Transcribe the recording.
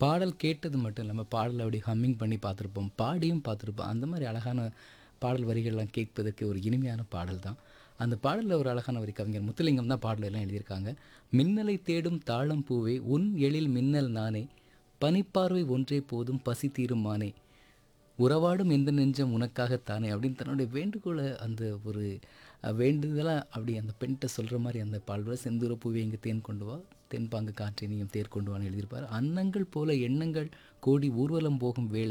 பாடல் கேட்டது மட்டும் இல்லாமல் பாடலை அப்படி ஹம்மிங் பண்ணி பார்த்துருப்போம் பாடியும் பார்த்துருப்போம் அந்த மாதிரி அழகான பாடல் வரிகள்லாம் கேட்பதற்கு ஒரு இனிமையான பாடல் தான் அந்த பாடலில் ஒரு அழகான வரி கவிஞர் முத்துலிங்கம் தான் பாடல் எல்லாம் எழுதியிருக்காங்க மின்னலை தேடும் தாளம் பூவே உன் எழில் மின்னல் நானே பனிப்பார்வை ஒன்றே போதும் பசி தீரும் மானே உறவாடும் எந்த நெஞ்சம் உனக்காகத்தானே அப்படின்னு தன்னுடைய வேண்டுகோளை அந்த ஒரு அஹ், வேண்டுதலாக அப்படி அந்த பெண்கிட்ட சொல்கிற மாதிரி அந்த பால்வர செந்தூர பூவே இங்கே தேன் கொண்டு வா தென்பாங்கு காற்றை நீயும் தேர் கொண்டு வான்னு எழுதியிருப்பார் அன்னங்கள் போல எண்ணங்கள் கோடி ஊர்வலம் போகும் வேளை